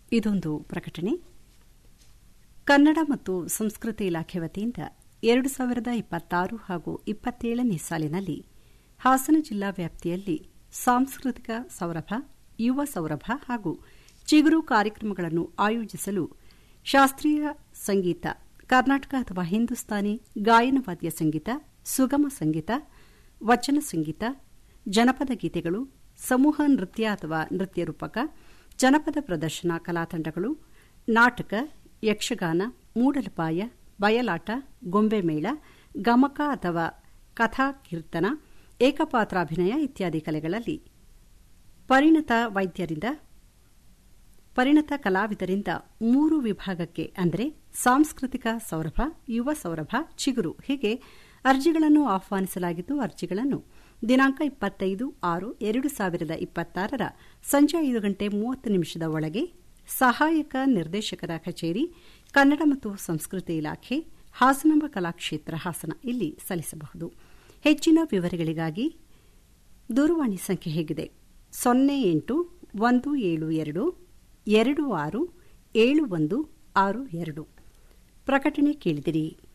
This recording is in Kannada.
ಇದೊಂದು ಪ್ರಕಟಣೆ ಕನ್ನಡ ಮತ್ತು ಸಂಸ್ಕೃತಿ ಇಲಾಖೆ ವತಿಯಿಂದ ಎರಡು ಸಾವಿರದ ಇಪ್ಪತ್ತಾರು ಹಾಗೂ ಇಪ್ಪತ್ತೇಳನೇ ಸಾಲಿನಲ್ಲಿ ಹಾಸನ ಜಿಲ್ಲಾ ವ್ಯಾಪ್ತಿಯಲ್ಲಿ ಸಾಂಸ್ಕೃತಿಕ ಸೌರಭ ಯುವ ಸೌರಭ ಹಾಗೂ ಚಿಗುರು ಕಾರ್ಯಕ್ರಮಗಳನ್ನು ಆಯೋಜಿಸಲು ಶಾಸ್ತ್ರೀಯ ಸಂಗೀತ ಕರ್ನಾಟಕ ಅಥವಾ ಹಿಂದೂಸ್ತಾನಿ ಗಾಯನವಾದ್ಯ ಸಂಗೀತ ಸುಗಮ ಸಂಗೀತ ವಚನ ಸಂಗೀತ ಜನಪದ ಗೀತೆಗಳು ಸಮೂಹ ನೃತ್ಯ ಅಥವಾ ನೃತ್ಯ ರೂಪಕ ಜನಪದ ಪ್ರದರ್ಶನ ಕಲಾತಂಡಗಳು ನಾಟಕ ಯಕ್ಷಗಾನ ಮೂಡಲಪಾಯ ಬಯಲಾಟ ಗೊಂಬೆ ಮೇಳ ಗಮಕ ಅಥವಾ ಕಥಾ ಕೀರ್ತನ ಏಕಪಾತ್ರಾಭಿನಯ ಇತ್ಯಾದಿ ಕಲೆಗಳಲ್ಲಿ ಪರಿಣತ ವೈದ್ಯರಿಂದ ಪರಿಣತ ಕಲಾವಿದರಿಂದ ಮೂರು ವಿಭಾಗಕ್ಕೆ ಅಂದರೆ ಸಾಂಸ್ಕೃತಿಕ ಸೌರಭ ಯುವ ಸೌರಭ ಚಿಗುರು ಹೀಗೆ ಅರ್ಜಿಗಳನ್ನು ಆಹ್ವಾನಿಸಲಾಗಿದ್ದು ಅರ್ಜಿಗಳನ್ನು ದಿನಾಂಕ ಇಪ್ಪತ್ತೈದು ಆರು ಎರಡು ಸಾವಿರದ ಇಪ್ಪತ್ತಾರರ ಸಂಜೆ ಐದು ಗಂಟೆ ಮೂವತ್ತು ನಿಮಿಷದ ಒಳಗೆ ಸಹಾಯಕ ನಿರ್ದೇಶಕರ ಕಚೇರಿ ಕನ್ನಡ ಮತ್ತು ಸಂಸ್ಕೃತಿ ಇಲಾಖೆ ಹಾಸನಾಂಬ ಕಲಾಕ್ಷೇತ್ರ ಹಾಸನ ಇಲ್ಲಿ ಸಲ್ಲಿಸಬಹುದು ಹೆಚ್ಚಿನ ವಿವರಗಳಿಗಾಗಿ ದೂರವಾಣಿ ಸಂಖ್ಯೆ ಹೇಗಿದೆ ಸೊನ್ನೆ ಎಂಟು ಒಂದು ಏಳು ಎರಡು ಎರಡು ಆರು ಏಳು ಒಂದು ಆರು ಎರಡು ಪ್ರಕಟಣೆ ಕೇಳಿದಿರಿ